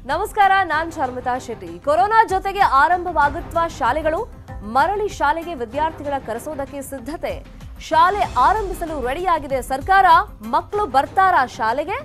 ನಮಸ್ಕಾರ ನಾನ್ ಶರ್ಮಿತಾ ಶೆಟ್ಟಿ ಕೊರೋನಾ ಜೊತೆಗೆ ಆರಂಭವಾಗುತ್ವ ಶಾಲೆಗಳು ಮರಳಿ ಶಾಲೆಗೆ ವಿದ್ಯಾರ್ಥಿಗಳ ಕರೆಸೋದಕ್ಕೆ ಸಿದ್ಧತೆ ಶಾಲೆ ಆರಂಭಿಸಲು ರೆಡಿಯಾಗಿದೆ ಸರ್ಕಾರ ಮಕ್ಕಳು ಬರ್ತಾರಾ ಶಾಲೆಗೆ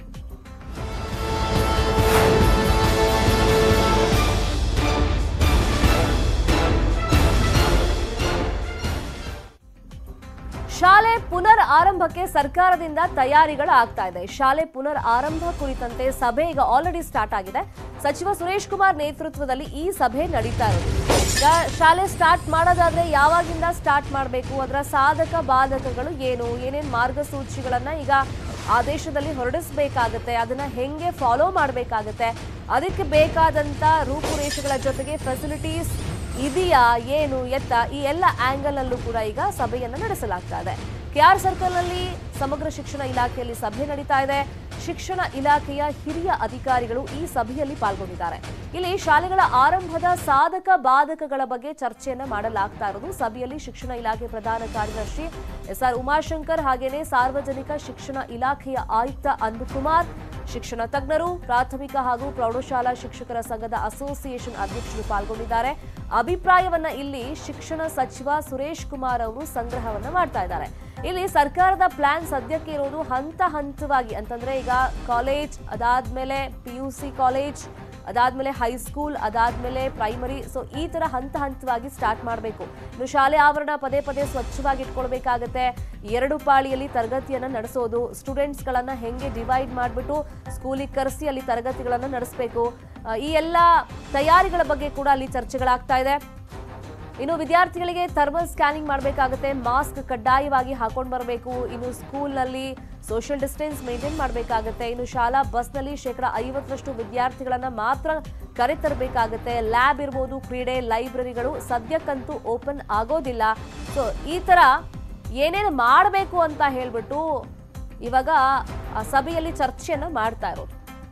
ಶಾಲೆ ಪುನರ್ ಆರಂಭಕ್ಕೆ ಸರ್ಕಾರದಿಂದ ತಯಾರಿಗಳು ಆಗ್ತಾ ಇದೆ ಶಾಲೆ ಪುನರ್ ಆರಂಭ ಕುರಿತಂತೆ ಸಭೆ ಈಗ ಆಲ್ರೆಡಿ ಸ್ಟಾರ್ಟ್ ಆಗಿದೆ ಸಚಿವ ಸುರೇಶ್ ಕುಮಾರ್ ನೇತೃತ್ವದಲ್ಲಿ ಈ ಸಭೆ ನಡೀತಾ ಇರೋದು ಈಗ ಶಾಲೆ ಸ್ಟಾರ್ಟ್ ಮಾಡೋದಾದ್ರೆ ಯಾವಾಗಿಂದ ಸ್ಟಾರ್ಟ್ ಮಾಡಬೇಕು ಅದರ ಸಾಧಕ ಬಾಧಕಗಳು ಏನು ಏನೇನು ಮಾರ್ಗಸೂಚಿಗಳನ್ನ ಈಗ ಆದೇಶದಲ್ಲಿ ಹೊರಡಿಸಬೇಕಾಗತ್ತೆ ಅದನ್ನ ಹೆಂಗೆ ಫಾಲೋ ಮಾಡಬೇಕಾಗತ್ತೆ ಅದಕ್ಕೆ ಬೇಕಾದಂತ ರೂಪುರೇಷೆಗಳ ಜೊತೆಗೆ ಫೆಸಿಲಿಟೀಸ್ ಇದೆಯಾ ಏನು ಎತ್ತ ಈ ಎಲ್ಲ ಆಂಗಲ್ ಅಲ್ಲೂ ಕೂಡ ಈಗ ಸಭೆಯನ್ನ ನಡೆಸಲಾಗ್ತಾ ಇದೆ ಕೆಆರ್ ಸರ್ಕಲ್ ನಲ್ಲಿ ಸಮಗ್ರ ಶಿಕ್ಷಣ ಇಲಾಖೆಯಲ್ಲಿ ಸಭೆ ನಡೀತಾ ಇದೆ ಶಿಕ್ಷಣ ಇಲಾಖೆಯ ಹಿರಿಯ ಅಧಿಕಾರಿಗಳು ಈ ಸಭೆಯಲ್ಲಿ ಪಾಲ್ಗೊಂಡಿದ್ದಾರೆ ಇಲ್ಲಿ ಶಾಲೆಗಳ ಆರಂಭದ ಸಾಧಕ ಬಾಧಕಗಳ ಬಗ್ಗೆ ಚರ್ಚೆಯನ್ನ ಮಾಡಲಾಗ್ತಾ ಇರೋದು ಸಭೆಯಲ್ಲಿ ಶಿಕ್ಷಣ ಇಲಾಖೆ ಪ್ರಧಾನ ಕಾರ್ಯದರ್ಶಿ ಎಸ್ಆರ್ ಉಮಾಶಂಕರ್ ಹಾಗೇನೆ ಸಾರ್ವಜನಿಕ ಶಿಕ್ಷಣ ಇಲಾಖೆಯ ಆಯುಕ್ತ ಅನ್ಬುಕುಮಾರ್ ಶಿಕ್ಷಣ ತಜ್ಞರು ಪ್ರಾಥಮಿಕ ಹಾಗೂ ಪ್ರೌಢಶಾಲಾ ಶಿಕ್ಷಕರ ಸಂಘದ ಅಸೋಸಿಯೇಷನ್ ಅಧ್ಯಕ್ಷರು ಪಾಲ್ಗೊಂಡಿದ್ದಾರೆ ಅಭಿಪ್ರಾಯವನ್ನ ಇಲ್ಲಿ ಶಿಕ್ಷಣ ಸಚಿವ ಸುರೇಶ್ ಕುಮಾರ್ ಅವರು ಸಂಗ್ರಹವನ್ನ ಮಾಡ್ತಾ ಇದ್ದಾರೆ ಇಲ್ಲಿ ಸರ್ಕಾರದ ಪ್ಲಾನ್ ಸದ್ಯಕ್ಕೆ ಇರೋದು ಹಂತ ಹಂತವಾಗಿ ಅಂತಂದ್ರೆ ಈಗ ಕಾಲೇಜ್ ಅದಾದ್ಮೇಲೆ ಪಿ ಯು ಸಿ ಕಾಲೇಜ್ ಅದಾದ್ಮೇಲೆ ಹೈಸ್ಕೂಲ್ ಅದಾದ್ಮೇಲೆ ಪ್ರೈಮರಿ ಸೊ ಈ ತರ ಹಂತ ಹಂತವಾಗಿ ಸ್ಟಾರ್ಟ್ ಮಾಡಬೇಕು ಇನ್ನು ಶಾಲೆ ಆವರಣ ಪದೇ ಪದೇ ಸ್ವಚ್ಛವಾಗಿ ಇಟ್ಕೊಳ್ಬೇಕಾಗತ್ತೆ ಎರಡು ಪಾಳಿಯಲ್ಲಿ ತರಗತಿಯನ್ನ ನಡೆಸೋದು ಸ್ಟೂಡೆಂಟ್ಸ್ಗಳನ್ನ ಹೆಂಗೆ ಡಿವೈಡ್ ಮಾಡಿಬಿಟ್ಟು ಸ್ಕೂಲಿಗೆ ಕರೆಸಿ ಅಲ್ಲಿ ತರಗತಿಗಳನ್ನ ನಡೆಸಬೇಕು ಈ ಎಲ್ಲ ತಯಾರಿಗಳ ಬಗ್ಗೆ ಕೂಡ ಅಲ್ಲಿ ಚರ್ಚೆಗಳಾಗ್ತಾ ಇದೆ ಇನ್ನು ವಿದ್ಯಾರ್ಥಿಗಳಿಗೆ ಥರ್ಮಲ್ ಸ್ಕ್ಯಾನಿಂಗ್ ಮಾಡಬೇಕಾಗುತ್ತೆ ಮಾಸ್ಕ್ ಕಡ್ಡಾಯವಾಗಿ ಹಾಕೊಂಡು ಬರಬೇಕು ಇನ್ನು ಸ್ಕೂಲ್ನಲ್ಲಿ ಸೋಷಿಯಲ್ ಡಿಸ್ಟೆನ್ಸ್ ಮೇಂಟೈನ್ ಮಾಡಬೇಕಾಗುತ್ತೆ ಇನ್ನು ಶಾಲಾ ಬಸ್ನಲ್ಲಿ ಶೇಕಡ ಐವತ್ತರಷ್ಟು ವಿದ್ಯಾರ್ಥಿಗಳನ್ನ ಮಾತ್ರ ಕರೆತರಬೇಕಾಗುತ್ತೆ ಲ್ಯಾಬ್ ಇರ್ಬೋದು ಕ್ರೀಡೆ ಲೈಬ್ರರಿಗಳು ಸದ್ಯಕ್ಕಂತೂ ಓಪನ್ ಆಗೋದಿಲ್ಲ ಸೊ ಈ ತರ ಏನೇನು ಮಾಡಬೇಕು ಅಂತ ಹೇಳ್ಬಿಟ್ಟು ಇವಾಗ ಆ ಸಭೆಯಲ್ಲಿ ಚರ್ಚೆಯನ್ನ ಮಾಡ್ತಾ ಇರೋದು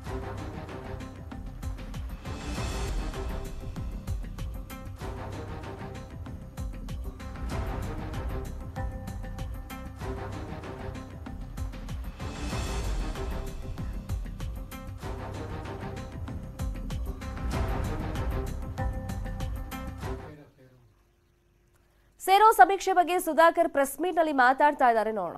ಸೇರೋ ಸಮೀಕ್ಷೆ ಬಗ್ಗೆ ಸುಧಾಕರ್ ಪ್ರೆಸ್ ಮೀಟ್ ನಲ್ಲಿ ಮಾತಾಡ್ತಾ ಇದ್ದಾರೆ ನೋಡೋಣ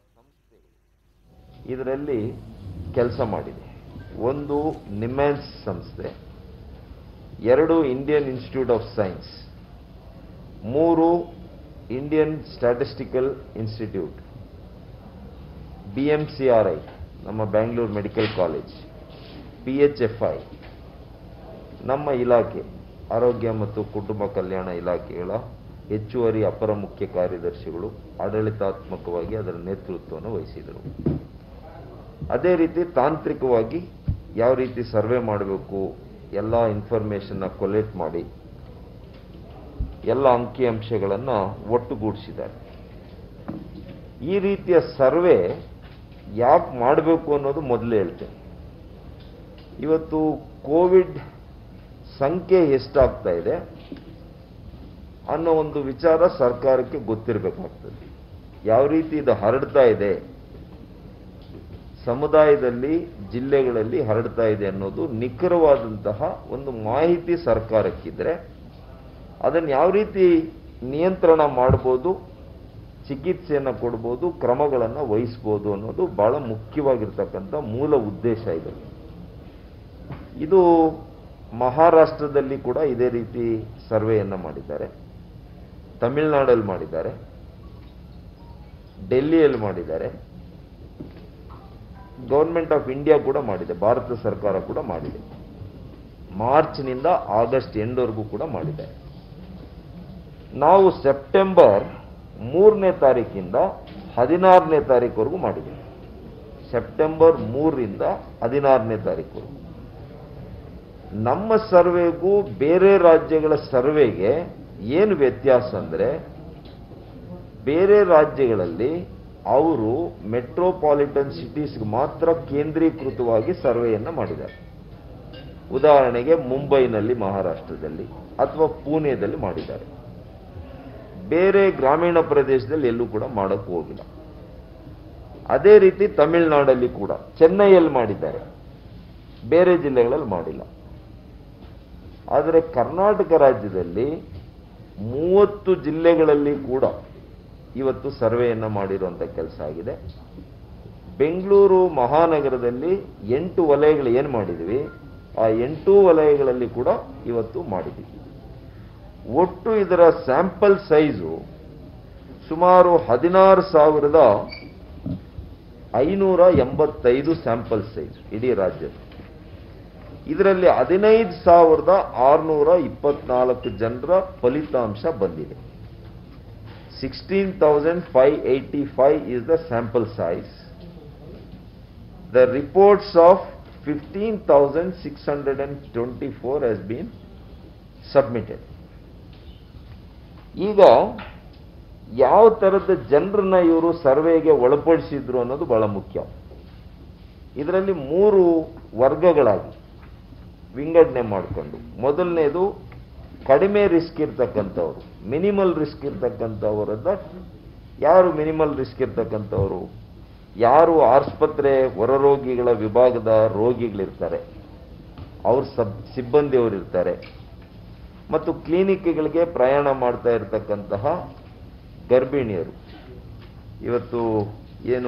ಇದರಲ್ಲಿ ಕೆಲಸ ಮಾಡಿದೆ ಒಂದು ನಿಮ್ಯಾನ್ಸ್ ಸಂಸ್ಥೆ ಎರಡು ಇಂಡಿಯನ್ ಇನ್ಸ್ಟಿಟ್ಯೂಟ್ ಆಫ್ ಸೈನ್ಸ್ ಮೂರು Indian statistical institute B M C R I ನಮ್ಮ Bangalore medical college P H F I ನಮ್ಮ ಇಲಾಖೆ ಆರೋಗ್ಯ ಮತ್ತು ಕುಟುಂಬ ಕಲ್ಯಾಣ ಇಲಾಖೆಗಳ ಹೆಚ್ಚುವರಿ ಅಪರ ಮುಖ್ಯ ಕಾರ್ಯದರ್ಶಿಗಳು ಆಡಳಿತಾತ್ಮಕವಾಗಿ ಅದರ ನೇತೃತ್ವವನ್ನು ವಹಿಸಿದರು ಅದೇ ರೀತಿ ತಾಂತ್ರಿಕವಾಗಿ ಯಾವ ರೀತಿ ಸರ್ವೆ ಮಾಡಬೇಕು ಎಲ್ಲ ಇನ್ಫಾರ್ಮೇಷನ್ನ ಕೊಲೆಕ್ಟ್ ಮಾಡಿ ಎಲ್ಲ ಅಂಕಿಅಂಶಗಳನ್ನು ಒಟ್ಟುಗೂಡಿಸಿದ್ದಾರೆ ಈ ರೀತಿಯ ಸರ್ವೆ ಯಾಕೆ ಮಾಡಬೇಕು ಅನ್ನೋದು ಮೊದಲು ಹೇಳ್ತೇನೆ ಇವತ್ತು ಕೋವಿಡ್ ಸಂಖ್ಯೆ ಎಷ್ಟಾಗ್ತಾ ಇದೆ ಅನ್ನೋ ಒಂದು ವಿಚಾರ ಸರ್ಕಾರಕ್ಕೆ ಗೊತ್ತಿರಬೇಕಾಗ್ತದೆ ಯಾವ ರೀತಿ ಇದು ಹರಡ್ತಾ ಇದೆ ಸಮುದಾಯದಲ್ಲಿ ಜಿಲ್ಲೆಗಳಲ್ಲಿ ಹರಡ್ತಾ ಇದೆ ಅನ್ನೋದು ನಿಖರವಾದಂತಹ ಒಂದು ಮಾಹಿತಿ ಸರ್ಕಾರಕ್ಕಿದ್ರೆ ಅದನ್ನು ಯಾವ ರೀತಿ ನಿಯಂತ್ರಣ ಮಾಡ್ಬೋದು ಚಿಕಿತ್ಸೆಯನ್ನು ಕೊಡ್ಬೋದು ಕ್ರಮಗಳನ್ನು ವಹಿಸ್ಬೋದು ಅನ್ನೋದು ಬಹಳ ಮುಖ್ಯವಾಗಿರ್ತಕ್ಕಂಥ ಮೂಲ ಉದ್ದೇಶ ಇದೆ ಇದು ಮಹಾರಾಷ್ಟ್ರದಲ್ಲಿ ಕೂಡ ಇದೇ ರೀತಿ ಸರ್ವೆಯನ್ನು ಮಾಡಿದ್ದಾರೆ ತಮಿಳುನಾಡಲ್ಲಿ ಮಾಡಿದ್ದಾರೆ ಡೆಲ್ಲಿಯಲ್ಲಿ ಮಾಡಿದ್ದಾರೆ ಗೌರ್ಮೆಂಟ್ ಆಫ್ ಇಂಡಿಯಾ ಕೂಡ ಮಾಡಿದೆ ಭಾರತ ಸರ್ಕಾರ ಕೂಡ ಮಾಡಿದೆ ಮಾರ್ಚ್ನಿಂದ ಆಗಸ್ಟ್ ಎಂಡ್ವರೆಗೂ ಕೂಡ ಮಾಡಿದೆ ನಾವು ಸೆಪ್ಟೆಂಬರ್ ಮೂರನೇ ತಾರೀಕಿಂದ ಹದಿನಾರನೇ ತಾರೀಕುವರೆಗೂ ಮಾಡಿದೆ ಸೆಪ್ಟೆಂಬರ್ ಮೂರರಿಂದ ಹದಿನಾರನೇ ತಾರೀಕುವರೆಗೂ ನಮ್ಮ ಸರ್ವೆಗೂ ಬೇರೆ ರಾಜ್ಯಗಳ ಸರ್ವೆಗೆ ಏನು ವ್ಯತ್ಯಾಸ ಅಂದರೆ ಬೇರೆ ರಾಜ್ಯಗಳಲ್ಲಿ ಅವರು ಮೆಟ್ರೋಪಾಲಿಟನ್ ಸಿಟೀಸ್ಗೆ ಮಾತ್ರ ಕೇಂದ್ರೀಕೃತವಾಗಿ ಸರ್ವೆಯನ್ನು ಮಾಡಿದ್ದಾರೆ ಉದಾಹರಣೆಗೆ ಮುಂಬೈನಲ್ಲಿ ಮಹಾರಾಷ್ಟ್ರದಲ್ಲಿ ಅಥವಾ ಪುಣೆದಲ್ಲಿ ಮಾಡಿದ್ದಾರೆ ಬೇರೆ ಗ್ರಾಮೀಣ ಪ್ರದೇಶದಲ್ಲಿ ಎಲ್ಲೂ ಕೂಡ ಮಾಡೋಕ್ಕೆ ಹೋಗಿಲ್ಲ ಅದೇ ರೀತಿ ತಮಿಳುನಾಡಲ್ಲಿ ಕೂಡ ಚೆನ್ನೈಯಲ್ಲಿ ಮಾಡಿದ್ದಾರೆ ಬೇರೆ ಜಿಲ್ಲೆಗಳಲ್ಲಿ ಮಾಡಿಲ್ಲ ಆದರೆ ಕರ್ನಾಟಕ ರಾಜ್ಯದಲ್ಲಿ ಮೂವತ್ತು ಜಿಲ್ಲೆಗಳಲ್ಲಿ ಕೂಡ ಇವತ್ತು ಸರ್ವೆಯನ್ನು ಮಾಡಿರುವಂಥ ಕೆಲಸ ಆಗಿದೆ ಬೆಂಗಳೂರು ಮಹಾನಗರದಲ್ಲಿ ಎಂಟು ವಲಯಗಳು ಏನು ಮಾಡಿದ್ವಿ ಆ ಎಂಟು ವಲಯಗಳಲ್ಲಿ ಕೂಡ ಇವತ್ತು ಮಾಡಿದ್ವಿ ಒಟ್ಟು ಇದರ ಸ್ಯಾಂಪಲ್ ಸೈಜು ಸುಮಾರು ಹದಿನಾರು ಸಾವಿರದ ಐನೂರ ಎಂಬತ್ತೈದು ಸ್ಯಾಂಪಲ್ ಸೈಜ್ ಇಡೀ ರಾಜ್ಯದ ಇದರಲ್ಲಿ ಹದಿನೈದು ಸಾವಿರದ ಆರುನೂರ ಇಪ್ಪತ್ನಾಲ್ಕು ಜನರ ಫಲಿತಾಂಶ ಬಂದಿದೆ sixteen thousand five eighty five is the sample size the reports of fifteen thousand six hundred and twenty four has been submitted ಈಗ ಯಾವ ಥರದ ಜನರನ್ನ ಇವರು ಸರ್ವೆಗೆ ಒಳಪಡಿಸಿದ್ರು ಅನ್ನೋದು ಬಹಳ ಮುಖ್ಯ ಇದರಲ್ಲಿ ಮೂರು ವರ್ಗಗಳಾಗಿ ವಿಂಗಡಣೆ ಮಾಡಿಕೊಂಡು ಮೊದಲನೇದು ಕಡಿಮೆ ರಿಸ್ಕ್ ಇರ್ತಕ್ಕಂಥವ್ರು ಮಿನಿಮಲ್ ರಿಸ್ಕ್ ಇರ್ತಕ್ಕಂಥವರನ್ನ ಯಾರು ಮಿನಿಮಲ್ ರಿಸ್ಕ್ ಇರ್ತಕ್ಕಂಥವ್ರು ಯಾರು ಆಸ್ಪತ್ರೆ ಹೊರರೋಗಿಗಳ ವಿಭಾಗದ ರೋಗಿಗಳಿರ್ತಾರೆ ಅವ್ರ ಸಬ್ ಸಿಬ್ಬಂದಿಯವರು ಇರ್ತಾರೆ ಮತ್ತು ಕ್ಲಿನಿಕ್ಗಳಿಗೆ ಪ್ರಯಾಣ ಮಾಡ್ತಾ ಇರತಕ್ಕಂತಹ ಗರ್ಭಿಣಿಯರು ಇವತ್ತು ಏನು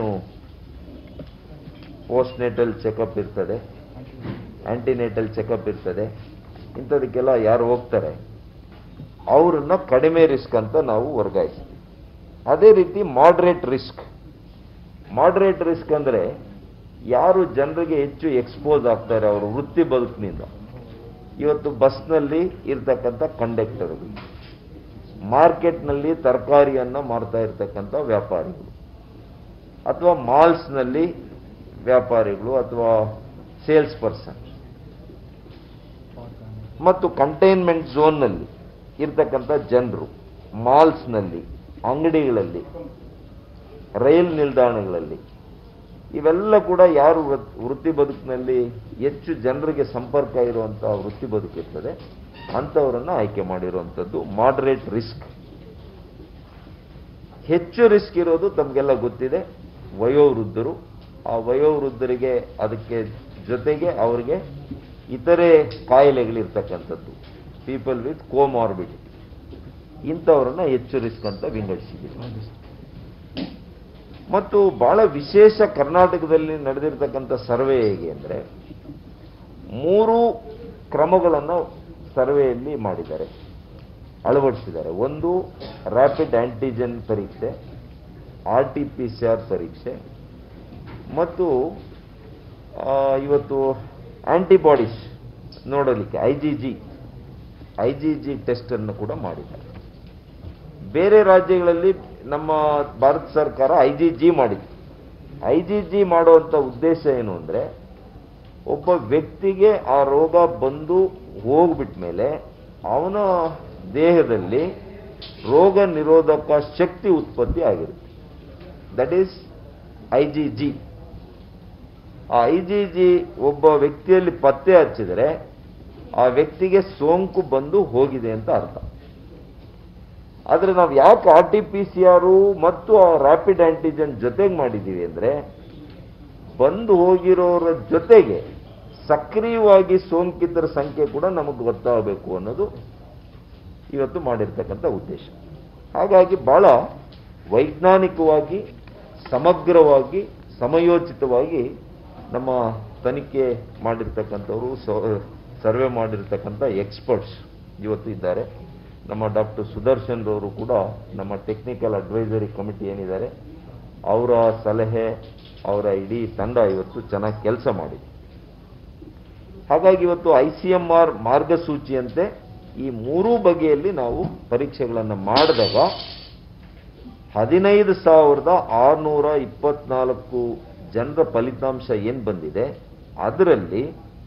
ಪೋಸ್ಟ್ ನೇಟಲ್ ಚೆಕಪ್ ಇರ್ತದೆ ಆಂಟಿನೇಟಲ್ ಚೆಕಪ್ ಇರ್ತದೆ ಇಂಥದಕ್ಕೆಲ್ಲ ಯಾರು ಹೋಗ್ತಾರೆ ಅವರನ್ನ ಕಡಿಮೆ ರಿಸ್ಕ್ ಅಂತ ನಾವು ವರ್ಗಾಯಿಸ್ತೀವಿ ಅದೇ ರೀತಿ ಮಾಡ್ರೇಟ್ ರಿಸ್ಕ್ ಮಾಡ್ರೇಟ್ ರಿಸ್ಕ್ ಅಂದರೆ ಯಾರು ಜನರಿಗೆ ಹೆಚ್ಚು ಎಕ್ಸ್ಪೋಸ್ ಆಗ್ತಾರೆ ಅವರ ವೃತ್ತಿ ಬದುಕಿನಿಂದ ಇವತ್ತು ಬಸ್ನಲ್ಲಿ ಇರ್ತಕ್ಕಂಥ ಕಂಡಕ್ಟರ್ಗಳು ಮಾರ್ಕೆಟ್ನಲ್ಲಿ ತರಕಾರಿಯನ್ನು ಮಾರ್ತಾ ಇರ್ತಕ್ಕಂಥ ವ್ಯಾಪಾರಿಗಳು ಅಥವಾ ಮಾಲ್ಸ್ನಲ್ಲಿ ವ್ಯಾಪಾರಿಗಳು ಅಥವಾ ಸೇಲ್ಸ್ ಪರ್ಸನ್ ಮತ್ತು ಕಂಟೈನ್ಮೆಂಟ್ ಝೋನ್ನಲ್ಲಿ ಇರ್ತಕ್ಕಂಥ ಜನರು ಮಾಲ್ಸ್ನಲ್ಲಿ ಅಂಗಡಿಗಳಲ್ಲಿ ರೈಲ್ ನಿಲ್ದಾಣಗಳಲ್ಲಿ ಇವೆಲ್ಲ ಕೂಡ ಯಾರು ವೃತ್- ವೃತ್ತಿ ಬದುಕಿನಲ್ಲಿ ಹೆಚ್ಚು ಜನರಿಗೆ ಸಂಪರ್ಕ ಇರುವಂಥ ವೃತ್ತಿ ಬದುಕಿರ್ತದೆ ಅಂಥವರನ್ನು ಆಯ್ಕೆ ಮಾಡಿರುವಂಥದ್ದು ಮಾಡ್ರೇಟ್ ರಿಸ್ಕ್ ಹೆಚ್ಚು ರಿಸ್ಕ್ ಇರೋದು ತಮಗೆಲ್ಲ ಗೊತ್ತಿದೆ ವಯೋವೃದ್ಧರು ಆ ವಯೋವೃದ್ಧರಿಗೆ ಅದಕ್ಕೆ ಜೊತೆಗೆ ಅವರಿಗೆ ಇತರೆ ಕಾಯಿಲೆಗಳಿರ್ತಕ್ಕಂಥದ್ದು ಪೀಪಲ್ ವಿತ್ ಕೋಮಾರ್ಬಿಡಿಟಿ ಇಂಥವ್ರನ್ನ ಹೆಚ್ಚು ರಿಸ್ಕ್ ಅಂತ ವಿಂಗಡಿಸಿದ್ದೀವಿ ಮತ್ತು ಬಹಳ ವಿಶೇಷ ಕರ್ನಾಟಕದಲ್ಲಿ ನಡೆದಿರ್ತಕ್ಕಂಥ ಸರ್ವೆ ಹೇಗೆ ಅಂದರೆ ಮೂರು ಕ್ರಮಗಳನ್ನು ಸರ್ವೆಯಲ್ಲಿ ಮಾಡಿದ್ದಾರೆ ಅಳವಡಿಸಿದ್ದಾರೆ ಒಂದು ರ್ಯಾಪಿಡ್ ಆಂಟಿಜೆನ್ ಪರೀಕ್ಷೆ R T P C R ಪರೀಕ್ಷೆ ಮತ್ತು ಆ, ಇವತ್ತು ಆಂಟಿಬಾಡೀಸ್ ನೋಡಲಿಕ್ಕೆ I G G I G G ಟೆಸ್ಟನ್ನು ಕೂಡ ಮಾಡಿದ್ದಾರೆ ಬೇರೆ ರಾಜ್ಯಗಳಲ್ಲಿ ನಮ್ಮ ಭಾರತ ಸರ್ಕಾರ ಐ ಜಿ ಜಿ ಮಾಡಿದೆ ಐ ಜಿ ಜಿ ಮಾಡುವಂಥ ಉದ್ದೇಶ ಏನು ಅಂದರೆ ಒಬ್ಬ ವ್ಯಕ್ತಿಗೆ ಆ ರೋಗ ಬಂದು ಹೋಗ್ಬಿಟ್ಟ ಮೇಲೆ ಅವನ ದೇಹದಲ್ಲಿ ರೋಗ ನಿರೋಧಕ ಶಕ್ತಿ ಉತ್ಪತ್ತಿ ಆಗಿರುತ್ತೆ that is I G G ಆ ಐ ಜಿ ಜಿ ಒಬ್ಬ ವ್ಯಕ್ತಿಯಲ್ಲಿ ಪತ್ತೆ ಹಚ್ಚಿದರೆ ಆ ವ್ಯಕ್ತಿಗೆ ಸೋಂಕು ಬಂದು ಹೋಗಿದೆ ಅಂತ ಅರ್ಥ ಆದರೆ ನಾವು ಯಾಕೆ ಆರ್ ಟಿ ಪಿ ಸಿ ಆರು ಮತ್ತು ಆ ರ್ಯಾಪಿಡ್ ಆಂಟಿಜೆನ್ ಜೊತೆಗೆ ಮಾಡಿದ್ದೀವಿ ಅಂದರೆ ಬಂದು ಹೋಗಿರೋರ ಜೊತೆಗೆ ಸಕ್ರಿಯವಾಗಿ ಸೋಂಕಿತರ ಸಂಖ್ಯೆ ಕೂಡ ನಮಗೆ ಗೊತ್ತಾಗಬೇಕು ಅನ್ನೋದು ಇವತ್ತು ಮಾಡಿರ್ತಕ್ಕಂಥ ಉದ್ದೇಶ ಹಾಗಾಗಿ ಬಹಳ ವೈಜ್ಞಾನಿಕವಾಗಿ ಸಮಗ್ರವಾಗಿ ಸಮಯೋಚಿತವಾಗಿ ನಮ್ಮ ತನಿಖೆ ಮಾಡಿರ್ತಕ್ಕಂಥವರು ಸರ್ವೆ ಮಾಡಿರ್ತಕ್ಕಂಥ ಎಕ್ಸ್ಪರ್ಟ್ಸ್ ಇವತ್ತು ಇದ್ದಾರೆ ನಮ್ಮ ಡಾಕ್ಟರ್ ಸುದರ್ಶನ್ ರವರು ಕೂಡ ನಮ್ಮ ಟೆಕ್ನಿಕಲ್ ಅಡ್ವೈಸರಿ ಕಮಿಟಿ ಏನಿದ್ದಾರೆ ಅವರ ಸಲಹೆ ಅವರ ಇಡೀ ತಂಡ ಇವತ್ತು ಚೆನ್ನಾಗಿ ಕೆಲಸ ಮಾಡಿದೆ ಹಾಗಾಗಿ ಇವತ್ತು ಐ ಸಿ ಎಂ ಆರ್ ಮಾರ್ಗಸೂಚಿಯಂತೆ ಈ ಮೂರೂ ಬಗೆಯಲ್ಲಿ ನಾವು ಪರೀಕ್ಷೆಗಳನ್ನು ಮಾಡಿದಾಗ ಹದಿನೈದು ಸಾವಿರದ ಆರುನೂರ ಇಪ್ಪತ್ನಾಲ್ಕು ಜನರ ಫಲಿತಾಂಶ ಏನು ಬಂದಿದೆ ಅದರಲ್ಲಿ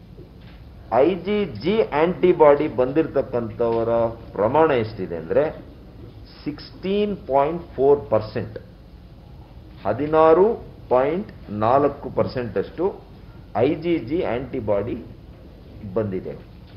ಐ ಜಿ ಜಿ ಆಂಟಿಬಾಡಿ ಬಂದಿರತಕ್ಕಂಥವರ ಪ್ರಮಾಣ ಎಷ್ಟಿದೆ ಅಂದರೆ ಸಿಕ್ಸ್ಟೀನ್ ಪಾಯಿಂಟ್ ಫೋರ್ ಪರ್ಸೆಂಟ್ ಹದಿನಾರು ಪಾಯಿಂಟ್ ನಾಲ್ಕು ಪರ್ಸೆಂಟಷ್ಟು ಐ ಜಿ ಜಿ ಆಂಟಿಬಾಡಿ ಬಂದಿದೆ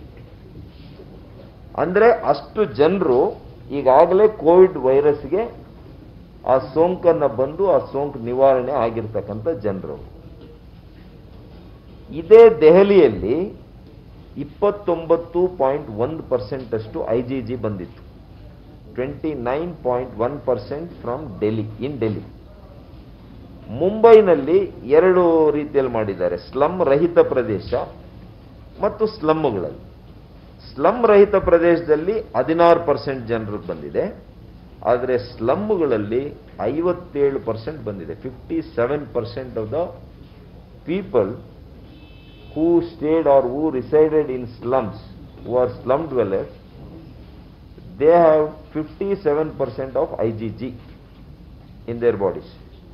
ಅಂದರೆ ಅಷ್ಟು ಜನರು ಈಗಾಗಲೇ ಕೋವಿಡ್ ವೈರಸ್ಗೆ ಆ ಸೋಂಕನ್ನು ಬಂದು ಆ ಸೋಂಕು ನಿವಾರಣೆ ಆಗಿರ್ತಕ್ಕಂಥ ಜನರು ಇದೇ ದೆಹಲಿಯಲ್ಲಿ ಇಪ್ಪತ್ತೊಂಬತ್ತು ಪಾಯಿಂಟ್ ಒಂದು ಪರ್ಸೆಂಟ್ ಅಷ್ಟು ಐ ಜಿ ಜಿ ಬಂದಿತ್ತು twenty nine point one percent from Delhi in Delhi ಮುಂಬೈನಲ್ಲಿ ಎರಡು ರೀತಿಯಲ್ಲಿ ಮಾಡಿದ್ದಾರೆ ಸ್ಲಮ್ ರಹಿತ ಪ್ರದೇಶ ಮತ್ತು ಸ್ಲಮ್ಗಳಲ್ಲಿ ಸ್ಲಮ್ ರಹಿತ ಪ್ರದೇಶದಲ್ಲಿ ಹದಿನಾರು ಪರ್ಸೆಂಟ್ ಜನರಿಗೆ ಬಂದಿದೆ ಆದರೆ ಸ್ಲಮ್ಗಳಲ್ಲಿ ಐವತ್ತೇಳು ಪರ್ಸೆಂಟ್ ಬಂದಿದೆ fifty seven percent of the people who stayed or who resided in slums who are slum dwellers they have fifty seven percent of I G G in their bodies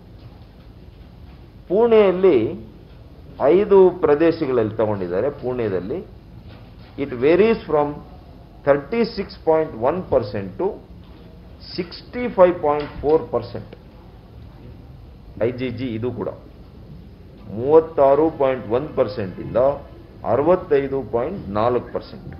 ಪುಣೆಯಲ್ಲಿ ಐದು ಪ್ರದೇಶಗಳಲ್ಲಿ ತಗೊಂಡಿದ್ದಾರೆ ಪುಣೆದಲ್ಲಿ it varies from thirty six point one percent to sixty five point four percent I G G ಇದು ಕೂಡ ಮೂವತ್ತಾರು point one ಪರ್ಸೆಂಟಿಂದ ಅರವತ್ತೈದು point ನಾಲ್ಕು ಪರ್ಸೆಂಟ್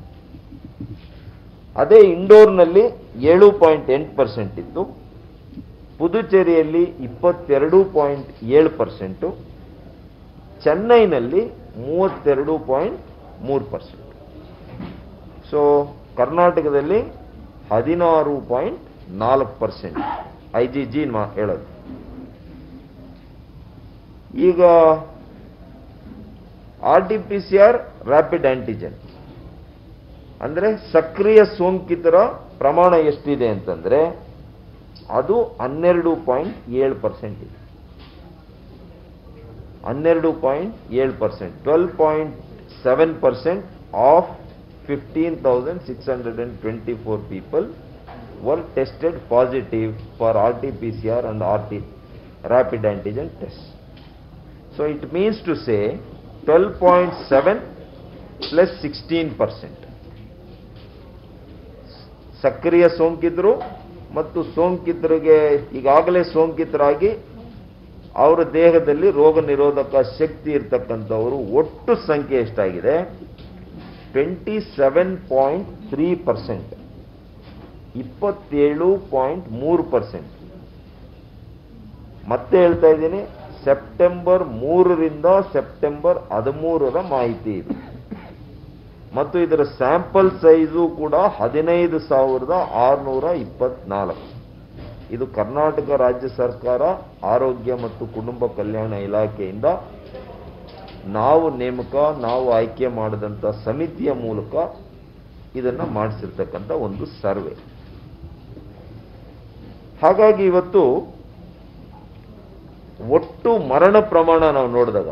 ಅದೇ ಇಂಡೋರ್ನಲ್ಲಿ ಏಳು ಪಾಯಿಂಟ್ ಎಂಟು ಪರ್ಸೆಂಟ್ ಇತ್ತು ಪುದುಚೇರಿಯಲ್ಲಿ ಇಪ್ಪತ್ತೆರಡು ಪಾಯಿಂಟ್ ಏಳು ಪರ್ಸೆಂಟು ಚೆನ್ನೈನಲ್ಲಿ ಮೂವತ್ತೆರಡು ಪಾಯಿಂಟ್ ಮೂರು ಪರ್ಸೆಂಟ್ ಸೊ ಕರ್ನಾಟಕದಲ್ಲಿ ಹದಿನಾರು ಪಾಯಿಂಟ್ ನಾಲ್ಕು ಪರ್ಸೆಂಟ್ ಐ ಜಿ ಜಿ ಹೇಳೋದು ಈಗ R T P C R rapid antigen ಅಂದ್ರೆ ಸಕ್ರಿಯ ಸೋಂಕಿತರ ಪ್ರಮಾಣ ಎಷ್ಟಿದೆ ಅಂತಂದ್ರೆ ಅದು ಹನ್ನೆರಡು ಪಾಯಿಂಟ್ ಏಳು ಪರ್ಸೆಂಟ್ ಇದೆ ಹನ್ನೆರಡು ಪಾಯಿಂಟ್ ಏಳು percent twelve point seven percent of fifteen thousand six hundred and twenty four people were tested positive for RT-PCR and RT rapid antigen test. So it means to say 12.7 plus 16 percent. ಸಕ್ರಿಯ ಸೋಂಕಿತರು ಮತ್ತು ಸೋಂಕಿತರಿಗೆ ಈಗಾಗಲೇ ಸೋಂಕಿತರಾಗಿ ಅವರ ದೇಹದಲ್ಲಿ ರೋಗ ನಿರೋಧಕ ಶಕ್ತಿ ಇರ್ತಕ್ಕಂಥವರು ಒಟ್ಟು ಸಂಖ್ಯೆ ಎಷ್ಟಾಗಿದೆ twenty seven point three percent ಇಪ್ಪತ್ತೇಳು ಪಾಯಿಂಟ್ ಮೂರು ಪರ್ಸೆಂಟ್ ಮತ್ತೆ ಹೇಳ್ತಾ ಇದ್ದೀನಿ ಸೆಪ್ಟೆಂಬರ್ ಮೂರರಿಂದ ಸೆಪ್ಟೆಂಬರ್ ಹದಿಮೂರರ ಮಾಹಿತಿ ಇದೆ ಮತ್ತು ಇದರ ಸ್ಯಾಂಪಲ್ ಸೈಜು ಕೂಡ ಹದಿನೈದು ಸಾವಿರದ ಆರುನೂರ ಇಪ್ಪತ್ನಾಲ್ಕು ಇದು ಕರ್ನಾಟಕ ರಾಜ್ಯ ಸರ್ಕಾರ ಆರೋಗ್ಯ ಮತ್ತು ಕುಟುಂಬ ಕಲ್ಯಾಣ ಇಲಾಖೆಯಿಂದ ನಾವು ನೇಮಕ ನಾವು ಆಯ್ಕೆ ಮಾಡಿದಂಥ ಸಮಿತಿಯ ಮೂಲಕ ಇದನ್ನ ಮಾಡಿಸಿರ್ತಕ್ಕಂಥ ಒಂದು ಸರ್ವೆ ಹಾಗಾಗಿ ಇವತ್ತು ಒಟ್ಟು ಮರಣ ಪ್ರಮಾಣ ನಾವು ನೋಡಿದಾಗ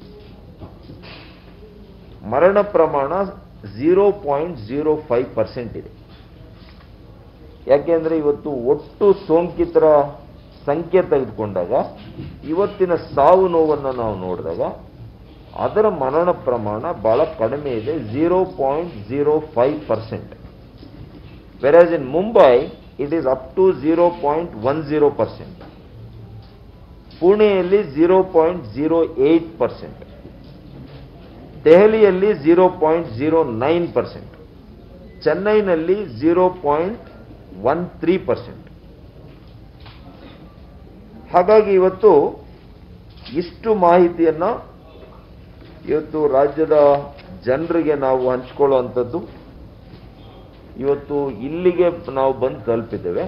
ಮರಣ ಪ್ರಮಾಣ zero point zero five percent ಇದೆ ಯಾಕೆಂದ್ರೆ ಇವತ್ತು ಒಟ್ಟು ಸೋಂಕಿತರ ಸಂಖ್ಯೆ ತೆಗೆದುಕೊಂಡಾಗ ಇವತ್ತಿನ ಸಾವು ನೋವನ್ನು ನಾವು ನೋಡಿದಾಗ ಅದರ ಮರಣ ಪ್ರಮಾಣ ಬಹಳ ಕಡಿಮೆ ಇದೆ zero point zero five percent versus in Mumbai it is up to zero point one zero percent ಪುಣೆಯಲ್ಲಿ zero point zero eight percent ದೆಹಲಿಯಲ್ಲಿ zero point zero nine percent ಚೆನ್ನೈನಲ್ಲಿ zero point one three percent ಹಾಗಾಗಿ ಇವತ್ತು ಇಷ್ಟು ಮಾಹಿತಿಯನ್ನ ಇವತ್ತು ರಾಜ್ಯದ ಜನರಿಗೆ ನಾವು ಹಂಚ್ಕೊಳ್ಳುವಂಥದ್ದು ಇವತ್ತು ಇಲ್ಲಿಗೆ ನಾವು ಬಂದು ತಲುಪಿದ್ದೇವೆ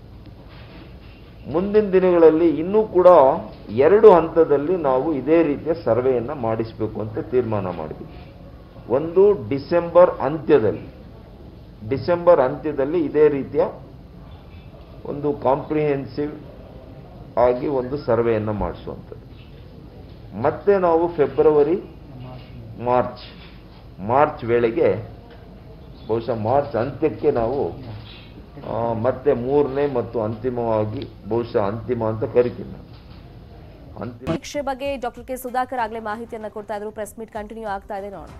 ಮುಂದಿನ ದಿನಗಳಲ್ಲಿ ಇನ್ನೂ ಕೂಡ ಎರಡು ಹಂತದಲ್ಲಿ ನಾವು ಇದೇ ರೀತಿಯ ಸರ್ವೆಯನ್ನು ಮಾಡಿಸಬೇಕು ಅಂತ ತೀರ್ಮಾನ ಮಾಡಿದ್ವಿ ಒಂದು ಡಿಸೆಂಬರ್ ಅಂತ್ಯದಲ್ಲಿ ಡಿಸೆಂಬರ್ ಅಂತ್ಯದಲ್ಲಿ ಇದೇ ರೀತಿಯ ಒಂದು ಕಾಂಪ್ರಿಹೆನ್ಸಿವ್ ಆಗಿ ಒಂದು ಸರ್ವೆಯನ್ನು ಮಾಡಿಸುವಂಥದ್ದು ಮತ್ತೆ ನಾವು ಫೆಬ್ರವರಿ ಮಾರ್ಚ್ ಮಾರ್ಚ್ ವೇಳೆಗೆ ಬಹುಶಃ ಮಾರ್ಚ್ ಅಂತ್ಯಕ್ಕೆ ನಾವು ಆ, ಮತ್ತೆ ಮೂರನೇ ಮತ್ತು ಅಂತಿಮವಾಗಿ ಬಹುಶಃ ಅಂತಿಮ ಅಂತ ಕರಿತೀನಿ ನಾನು. ಅಂತಿಮ ಪರೀಕ್ಷೆ ಬಗ್ಗೆ ಡಾಕ್ಟರ್ ಕೆ ಸುಧಾಕರ್ ಆಗ್ಲೇ ಮಾಹಿತಿಯನ್ನ ಕೊಡ್ತಾ ಇದ್ರು ಪ್ರೆಸ್ ಮೀಟ್ ಕಂಟಿನ್ಯೂ ಆಗ್ತಾ ಇದೆ ನೋಡೋಣ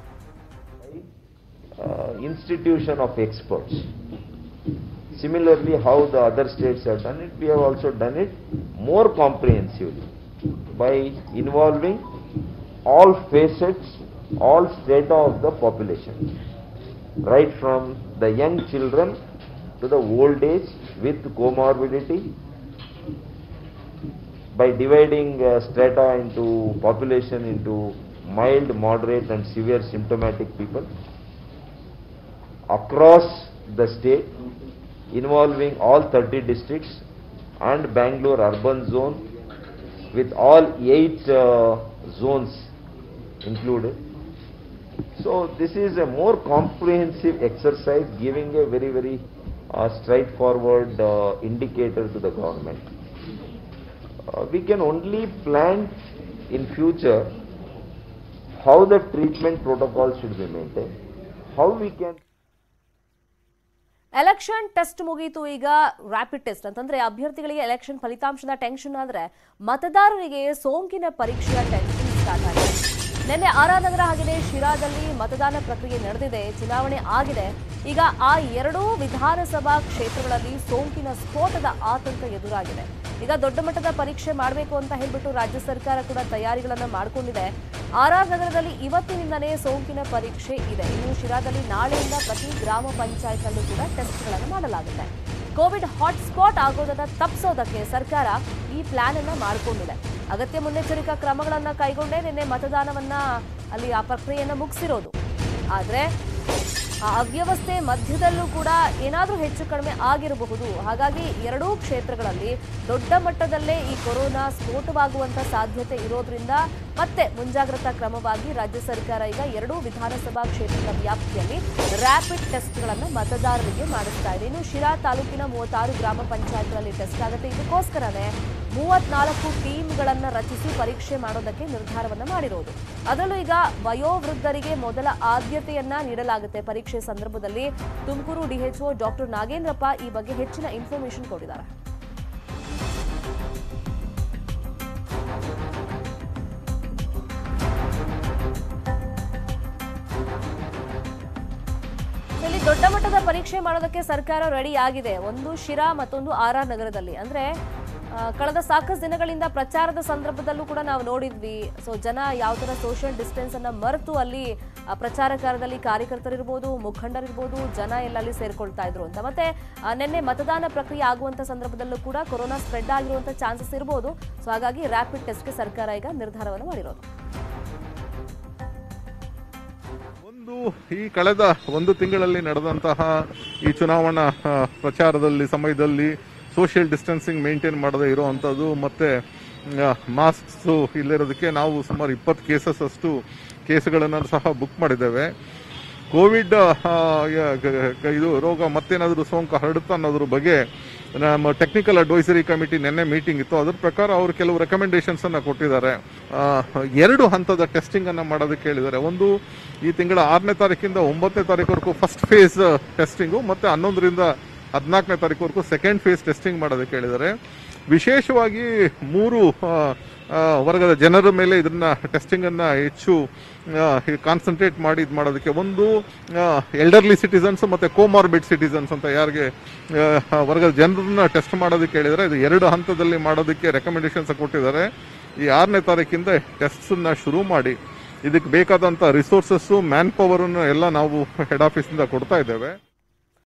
uh, institution of experts. Similarly, how the other states have done it, we have also done it more comprehensively by involving all facets, all strata of the population, right from the young children to the old age with comorbidity, by dividing uh, strata into population into mild, moderate, and severe symptomatic people across the state involving all 30 districts and Bangalore urban zone with all eight uh, zones included. So this is a more comprehensive exercise giving a very, very uh, straightforward uh, indicator to the government. Uh, we can only plan in future how the treatment protocol should be maintained, how we can election test ಮುಗೀತು ಈಗ rapid test ಅಂತಂದ್ರೆ ಅಭ್ಯರ್ಥಿಗಳಿಗೆ election ಫಲಿತಾಂಶದ tension ಆದ್ರೆ ಮತದಾರರಿಗೆ ಸೋಂಕಿನ ಪರೀಕ್ಷೆಯ tension start ಆಗಿದೆ ನಿನ್ನೆ ಆರ್ ನಗರ ಹಾಗೆಯೇ ಶಿರಾದಲ್ಲಿ ಮತದಾನ ಪ್ರಕ್ರಿಯೆ ನಡೆದಿದೆ ಚುನಾವಣೆ ಆಗಿದೆ ಈಗ ಆ ಎರಡೂ ವಿಧಾನಸಭಾ ಕ್ಷೇತ್ರಗಳಲ್ಲಿ ಸೋಂಕಿನ ಸ್ಫೋಟದ ಆತಂಕ ಎದುರಾಗಿದೆ ಈಗ ದೊಡ್ಡ ಮಟ್ಟದ ಪರೀಕ್ಷೆ ಮಾಡಬೇಕು ಅಂತ ಹೇಳ್ಬಿಟ್ಟು ರಾಜ್ಯ ಸರ್ಕಾರ ಕೂಡ ತಯಾರಿಗಳನ್ನ ಮಾಡಿಕೊಂಡಿದೆ ಆರ್ ಆರ್ ನಗರದಲ್ಲಿ ಇವತ್ತಿನಿಂದನೇ ಸೋಂಕಿನ ಪರೀಕ್ಷೆ ಇದೆ ಇನ್ನು ಶಿರಾದಲ್ಲಿ ನಾಳೆಯಿಂದ ಪ್ರತಿ ಗ್ರಾಮ ಪಂಚಾಯತ್ ಅಲ್ಲೂ ಕೂಡ ಟೆಸ್ಟ್ಗಳನ್ನು ಮಾಡಲಾಗುತ್ತೆ ಕೋವಿಡ್ ಹಾಟ್ಸ್ಪಾಟ್ ಆಗೋದನ್ನ ತಪ್ಪಿಸೋದಕ್ಕೆ ಸರ್ಕಾರ ಈ ಪ್ಲಾನ್ ಅನ್ನ ಮಾಡಿಕೊಂಡಿದೆ ಅಗತ್ಯ ಮುನ್ನೆಚ್ಚರಿಕಾ ಕ್ರಮಗಳನ್ನ ಕೈಗೊಂಡೇ ನಿನ್ನೆ ಮತದಾನವನ್ನ ಅಲ್ಲಿ ಆ ಪ್ರಕ್ರಿಯೆಯನ್ನ ಮುಗಿಸಿರೋದು ಆದ್ರೆ ಆ ಅವ್ಯವಸ್ಥೆ ಮಧ್ಯದಲ್ಲೂ ಕೂಡ ಏನಾದರೂ ಹೆಚ್ಚು ಕಡಿಮೆ ಆಗಿರಬಹುದು ಹಾಗಾಗಿ ಎರಡೂ ಕ್ಷೇತ್ರಗಳಲ್ಲಿ ದೊಡ್ಡ ಮಟ್ಟದಲ್ಲೇ ಈ ಕೊರೋನಾ ಸ್ಫೋಟವಾಗುವಂತ ಸಾಧ್ಯತೆ ಇರೋದ್ರಿಂದ ಮತ್ತೆ ಮುಂಜಾಗ್ರತಾ ಕ್ರಮವಾಗಿ ರಾಜ್ಯ ಸರ್ಕಾರ ಈಗ ಎರಡೂ ವಿಧಾನಸಭಾ ಕ್ಷೇತ್ರದ ವ್ಯಾಪ್ತಿಯಲ್ಲಿ ರ್ಯಾಪಿಡ್ ಟೆಸ್ಟ್ಗಳನ್ನು ಮತದಾರರಿಗೆ ಮಾಡಿಸ್ತಾ ಇದೆ ಇನ್ನು ಶಿರಾ ತಾಲೂಕಿನ ಮೂವತ್ತಾರು ಗ್ರಾಮ ಪಂಚಾಯತ್ಗಳಲ್ಲಿ ಟೆಸ್ಟ್ ಆಗುತ್ತೆ ಇದಕ್ಕೋಸ್ಕರನೇ ಮೂವತ್ನಾಲ್ಕು ಟೀಮ್ಗಳನ್ನ ರಚಿಸಿ ಪರೀಕ್ಷೆ ಮಾಡೋದಕ್ಕೆ ನಿರ್ಧಾರವನ್ನ ಮಾಡಿರೋದು ಅದರಲ್ಲೂ ಈಗ ವಯೋವೃದ್ಧರಿಗೆ ಮೊದಲ ಆದ್ಯತೆಯನ್ನ ನೀಡಲಾಗುತ್ತೆ ಪರೀಕ್ಷೆ ಸಂದರ್ಭದಲ್ಲಿ ತುಮಕೂರು ಡಿಎಚ್ಒ ಡಾಕ್ಟರ್ ನಾಗೇಂದ್ರಪ್ಪ ಈ ಬಗ್ಗೆ ಹೆಚ್ಚಿನ ಇನ್ಫಾರ್ಮೇಶನ್ ಕೊಟ್ಟಿದ್ದಾರೆ ಇಲ್ಲಿ ದೊಡ್ಡ ಮಟ್ಟದ ಪರೀಕ್ಷೆ ಮಾಡೋದಕ್ಕೆ ಸರ್ಕಾರ ರೆಡಿ ಆಗಿದೆ ಒಂದು ಶಿರಾ ಮತ್ತೊಂದು ಆರ್ ಆರ್ ನಗರದಲ್ಲಿ ಅಂದ್ರೆ ಆ, ಕಳೆದ ಸಾಕಷ್ಟು ದಿನಗಳಿಂದ ಪ್ರಚಾರದ ಸಂದರ್ಭದಲ್ಲೂ ಕೂಡ ನಾವು ನೋಡಿದ್ವಿ ಸೊ ಜನ ಯಾವ ತರ ಸೋಷಿಯಲ್ ಡಿಸ್ಟೆನ್ಸ್ ಅನ್ನ ಮರೆತು ಅಲ್ಲಿ ಆ, ಪ್ರಚಾರ ಕಾರ್ಯದಲ್ಲಿ ಕಾರ್ಯಕರ್ತರಿರ್ಬೋದು ಮುಖಂಡರಿರ್ಬೋದು ಜನ ಎಲ್ಲ ಅಲ್ಲಿ ಸೇರ್ಕೊಳ್ತಾ ಇದ್ರು ಅಂತ ಮತ್ತೆ ಆ, ನಿನ್ನೆ ಮತದಾನ ಪ್ರಕ್ರಿಯೆ ಆಗುವಂತ ಸಂದರ್ಭದಲ್ಲೂ ಕೂಡ ಕೊರೋನಾ ಸ್ಪ್ರೆಡ್ ಆಗಿರುವಂತ ಚಾನ್ಸಸ್ ಇರ್ಬೋದು ಸೊ ಹಾಗಾಗಿ ರ್ಯಾಪಿಡ್ ಟೆಸ್ಟ್ಗೆ ಸರ್ಕಾರ ಈಗ ನಿರ್ಧಾರವನ್ನು ಮಾಡಿರೋದು ಒಂದು ಈ ಕಳೆದ ಒಂದು ತಿಂಗಳಲ್ಲಿ ನಡೆದಂತಹ ಈ ಚುನಾವಣಾ ಆ, ಪ್ರಚಾರದಲ್ಲಿ ಸಮಯದಲ್ಲಿ ಸೋಷಿಯಲ್ ಡಿಸ್ಟೆನ್ಸಿಂಗ್ ಮೇಂಟೈನ್ ಮಾಡದೇ ಇರುವಂಥದ್ದು ಮತ್ತು ಮಾಸ್ಕ್ಸು ಇಲ್ಲಿರೋದಕ್ಕೆ ನಾವು ಸುಮಾರು ಇಪ್ಪತ್ತು ಕೇಸಸ್ ಅಷ್ಟು ಕೇಸ್ಗಳನ್ನು ಸಹ ಬುಕ್ ಮಾಡಿದ್ದೇವೆ ಕೋವಿಡ್ ಆ, ಯ- ಗ- ಗ- ಇದು ರೋಗ ಮತ್ತೇನಾದರೂ ಸೋಂಕು ಹರಡುತ್ತಾ ಅನ್ನೋದ್ರ ಬಗ್ಗೆ ನಮ್ಮ ಟೆಕ್ನಿಕಲ್ ಅಡ್ವೈಸರಿ ಕಮಿಟಿ ನಿನ್ನೆ ಮೀಟಿಂಗ್ ಇತ್ತು ಅದ್ರ ಪ್ರಕಾರ ಅವರು ಕೆಲವು ರೆಕಮೆಂಡೇಶನ್ಸ್ ಅನ್ನ ಕೊಟ್ಟಿದ್ದಾರೆ ಆ, ಎರಡು ಹಂತದ ಟೆಸ್ಟಿಂಗ್ ಅನ್ನ ಮಾಡೋದಕ್ಕೆ ಹೇಳಿದ್ದಾರೆ ಒಂದು ಈ ತಿಂಗಳ ಆರನೇ ತಾರೀಕಿಂದ ಒಂಬತ್ತನೇ ತಾರೀಕುವರೆಗೂ ಫಸ್ಟ್ ಫೇಸ್ ಟೆಸ್ಟಿಂಗು ಮತ್ತೆ ಹನ್ನೊಂದರಿಂದ ಹದಿನಾಲ್ಕನೇ ತಾರೀಕುವರೆಗೂ ಸೆಕೆಂಡ್ ಫೇಸ್ ಟೆಸ್ಟಿಂಗ್ ಮಾಡೋದಕ್ಕೆ ಹೇಳಿದ್ದಾರೆ ವಿಶೇಷವಾಗಿ ಮೂರು ಆ, ಆ, ವರ್ಗದ ಜನರ ಮೇಲೆ ಇದನ್ನ ಟೆಸ್ಟಿಂಗ್ ಅನ್ನ ಹೆಚ್ಚು ಕಾನ್ಸಂಟ್ರೇಟ್ ಮಾಡಿ ಇದು ಮಾಡೋದಕ್ಕೆ ಒಂದು ಎಲ್ಡರ್ಲಿ ಸಿಟಿಸನ್ಸ್ ಮತ್ತೆ ಕೋಮಾರ್ಬಿಡ್ ಸಿಟಿಸನ್ಸ್ ಅಂತ ಯಾರಿಗೆ ಆ, ವರ್ಗದ ಜನರನ್ನ ಟೆಸ್ಟ್ ಮಾಡೋದಕ್ಕೆ ಹೇಳಿದರೆ ಇದು ಎರಡು ಹಂತದಲ್ಲಿ ಮಾಡೋದಕ್ಕೆ ರೆಕಮೆಂಡೇಶನ್ಸ್ ಕೊಟ್ಟಿದ್ದಾರೆ ಈ ಆರನೇ ತಾರೀಕಿಂದ ಟೆಸ್ಟ್ಸ್ ನ ಶುರು ಮಾಡಿ ಇದಕ್ಕೆ ಬೇಕಾದಂತ ರಿಸೋರ್ಸಸ್ ಮ್ಯಾನ್ ಪವರ್ ಎಲ್ಲ ನಾವು ಹೆಡ್ ಆಫೀಸ್ ಇಂದ ಕೊಡ್ತಾ ಇದ್ದೇವೆ